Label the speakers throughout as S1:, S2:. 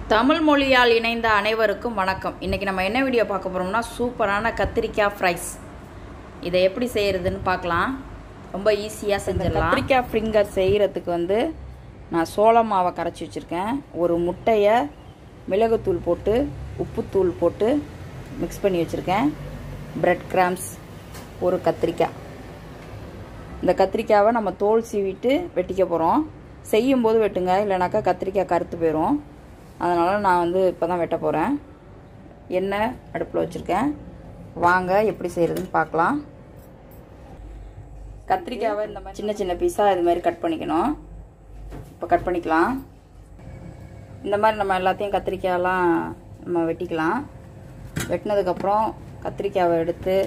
S1: தமிழ் மொழியால் இணைந்த அனைவருக்கும் வணக்கம் இன்றைக்கி நம்ம என்ன வீடியோ பார்க்க போகிறோம்னா சூப்பரான கத்திரிக்காய் ஃப்ரைஸ் இதை எப்படி செய்கிறதுன்னு பார்க்கலாம் ரொம்ப ஈஸியாக செஞ்சிடலாம் கத்திரிக்காய் ஃபிங்கர் செய்கிறதுக்கு வந்து நான் சோள மாவை கரைச்சி வச்சுருக்கேன் ஒரு முட்டையை மிளகுத்தூள் போட்டு உப்புத்தூள் போட்டு மிக்ஸ் பண்ணி வச்சுருக்கேன் பிரெட் கிராம்ஸ் ஒரு கத்திரிக்காய் இந்த கத்திரிக்காவை நம்ம தோல் சீவிட்டு வெட்டிக்க போகிறோம் செய்யும்போது வெட்டுங்க இல்லைனாக்கா கத்திரிக்காய் கருத்து போயிடும் அதனால் நான் வந்து இப்போ தான் வெட்ட போகிறேன் எண்ணெய் அடுப்பில் வச்சுருக்கேன் வாங்க எப்படி செய்கிறதுன்னு பார்க்கலாம் கத்திரிக்காவை இந்த மாதிரி சின்ன சின்ன பீஸாக இது மாதிரி கட் பண்ணிக்கணும் இப்போ கட் பண்ணிக்கலாம் இந்த மாதிரி நம்ம எல்லாத்தையும் கத்திரிக்காயெல்லாம் நம்ம வெட்டிக்கலாம் வெட்டினதுக்கப்புறம் கத்திரிக்காவை எடுத்து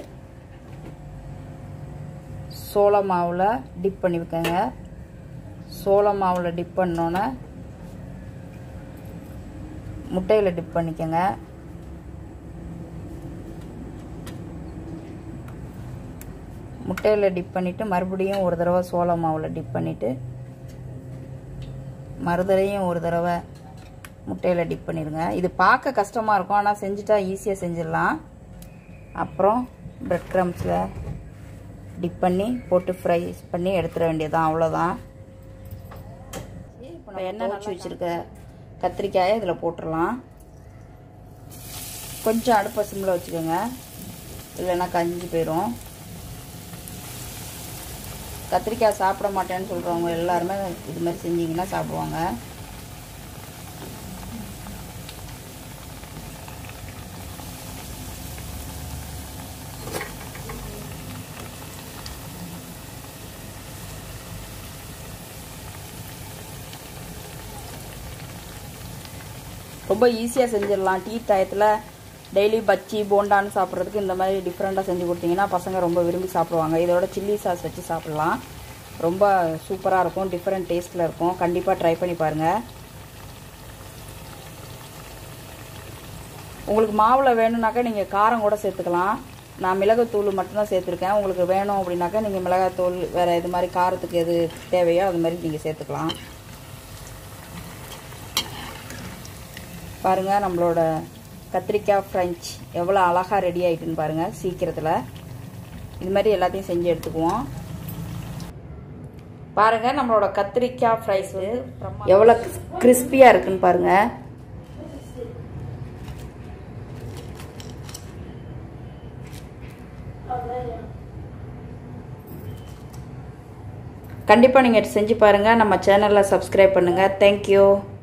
S1: சோள மாவில் டிப் பண்ணி வைக்கங்க சோள மாவில் டிப் பண்ணோன்னே முட்டையில் டிப் பண்ணிக்கோங்க முட்டையில் டிப் பண்ணிவிட்டு மறுபடியும் ஒரு தடவை சோள மாவில் டிப் பண்ணிவிட்டு மறுதலையும் ஒரு தடவை முட்டையில் டிப் பண்ணிடுங்க இது பார்க்க கஷ்டமாக இருக்கும் ஆனால் செஞ்சுட்டா ஈஸியாக செஞ்சிடலாம் அப்புறம் ப்ரெட் க்ரம்ஸில் டிப் பண்ணி போட்டு ஃப்ரை பண்ணி எடுத்துட வேண்டியதுதான் அவ்வளோதான் இப்போ எண்ணெய் வச்சு வச்சுருக்க கத்திரிக்காயை இதில் போட்டுடலாம் கொஞ்சம் அடுப்பை சிம்மில் வச்சுக்கோங்க இல்லைன்னா கஞ்சி போயிடும் கத்திரிக்காய் சாப்பிட மாட்டேன்னு சொல்கிறவங்க எல்லாருமே இது மாதிரி செஞ்சிங்கன்னா சாப்பிடுவாங்க ரொம்ப ஈஸியாக செஞ்சிடலாம் டீ டயத்தில் டெய்லி பச்சி போண்டான்னு சாப்பிட்றதுக்கு இந்த மாதிரி டிஃப்ரெண்ட்டாக செஞ்சு கொடுத்தீங்கன்னா பசங்க ரொம்ப விரும்பி சாப்பிடுவாங்க இதோட சில்லி சாஸ் வச்சு சாப்பிட்லாம் ரொம்ப சூப்பராக இருக்கும் டிஃப்ரெண்ட் டேஸ்ட்டில் இருக்கும் கண்டிப்பாக ட்ரை பண்ணி பாருங்கள் உங்களுக்கு மாவில் வேணும்னாக்கா நீங்கள் காரம் கூட சேர்த்துக்கலாம் நான் மிளகுத்தூள் மட்டும்தான் சேர்த்துருக்கேன் உங்களுக்கு வேணும் அப்படின்னாக்கா நீங்கள் மிளகாத்தூள் வேறு இது மாதிரி காரத்துக்கு எது தேவையோ அது மாதிரி நீங்கள் சேர்த்துக்கலாம் பாருங்கள் நம்மளோட கத்திரிக்காய் ஃப்ரெஞ்ச் எவ்வளோ அழகாக ரெடி ஆகிட்டுன்னு பாருங்கள் சீக்கிரத்தில் இது மாதிரி எல்லாத்தையும் செஞ்சு எடுத்துக்குவோம் பாருங்கள் நம்மளோட கத்திரிக்காய் ஃப்ரைஸ் வந்து எவ்வளோ கிறிஸ்பியாக இருக்குன்னு பாருங்கள் கண்டிப்பாக நீங்கள் செஞ்சு பாருங்கள் நம்ம சேனலில் சப்ஸ்கிரைப் பண்ணுங்கள் தேங்க்யூ